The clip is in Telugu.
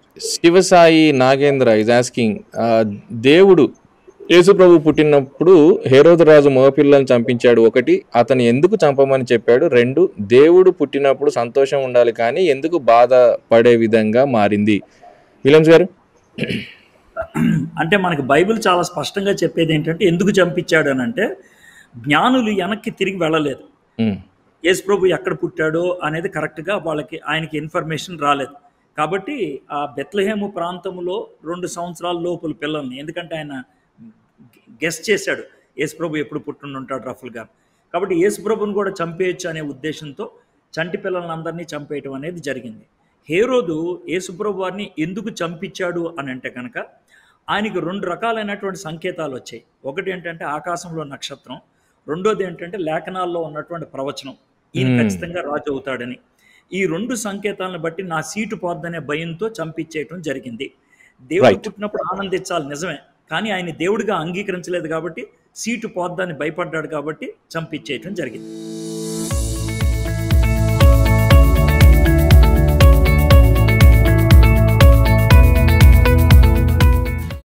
శివసాయి నాగేంద్ర ఇస్ ఆస్కింగ్ దేవుడు యేసుప్రభు పుట్టినప్పుడు హేరోదు రాజు మగపిల్లల్ని చంపించాడు ఒకటి అతను ఎందుకు చంపమని చెప్పాడు రెండు దేవుడు పుట్టినప్పుడు సంతోషం ఉండాలి కానీ ఎందుకు బాధ పడే విధంగా మారింది విలియమ్స్ గారు అంటే మనకి బైబిల్ చాలా స్పష్టంగా చెప్పేది ఏంటంటే ఎందుకు చంపించాడు అని అంటే జ్ఞానులు వెనక్కి తిరిగి వెళ్ళలేదు ఉమ్, యేసు ప్రభు ఎక్కడ పుట్టాడో అనేది కరెక్ట్గా వాళ్ళకి ఆయనకి ఇన్ఫర్మేషన్ రాలేదు కాబట్టి ఆ బెత్లహేము ప్రాంతంలో రెండు సంవత్సరాల లోపల పిల్లల్ని ఎందుకంటే ఆయన గెస్ట్ చేశాడు యేసు ప్రభు ఎప్పుడు పుట్టుంటాడు రఫుల్గా కాబట్టి యేసు ప్రభుని కూడా చంపేయచ్చు అనే ఉద్దేశంతో చంటి పిల్లలందరినీ చంపేయటం అనేది జరిగింది హేరోదు యేసుప్రభు వారిని ఎందుకు చంపించాడు అని అంటే కనుక ఆయనకి రెండు రకాలైనటువంటి సంకేతాలు వచ్చాయి ఒకటి ఏంటంటే ఆకాశంలో నక్షత్రం రెండోది ఏంటంటే లేఖనాల్లో ఉన్నటువంటి ప్రవచనం ఈయన Hmm. ఖచ్చితంగా రాజు అవుతాడని ఈ రెండు సంకేతాలను బట్టి నా సీటు పోద్దనే భయంతో చంపించేయటం జరిగింది దేవుడు Right. పుట్టినప్పుడు ఆనందించాలి నిజమే కానీ ఆయన దేవుడిగా అంగీకరించలేదు కాబట్టి సీటు పోద్దని భయపడ్డాడు కాబట్టి చంపించేయటం జరిగింది